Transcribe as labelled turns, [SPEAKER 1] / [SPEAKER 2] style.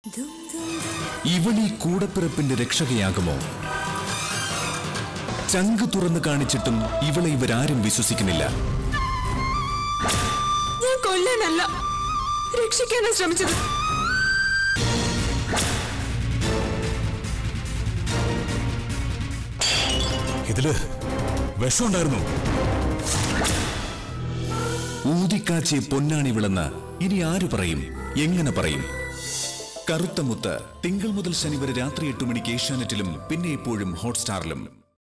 [SPEAKER 1] ഇവളീ കൂടപ്പിറപ്പിന്റെ രക്ഷകയാകുമോ ചങ്ക് തുറന്നു കാണിച്ചിട്ടും ഇവളെ ഇവരാരും വിശ്വസിക്കുന്നില്ല
[SPEAKER 2] ഞാൻ കൊല്ലാനല്ല രക്ഷിക്കാനാ ശ്രമിച്ചത്
[SPEAKER 1] ഇതില് വിഷമുണ്ടായിരുന്നു ഊതിക്കാച്ചിയ പൊന്നാണി വിളന്ന് ഇനി ആര് പറയും എങ്ങനെ പറയും കറുത്ത മുത്ത് തിങ്കൾ മുതൽ ശനി വരെ രാത്രി എട്ട് മണിക്ക് ഏഷ്യാനെറ്റിലും പിന്നെ എപ്പോഴും ഹോട്ട്സ്റ്റാറിലും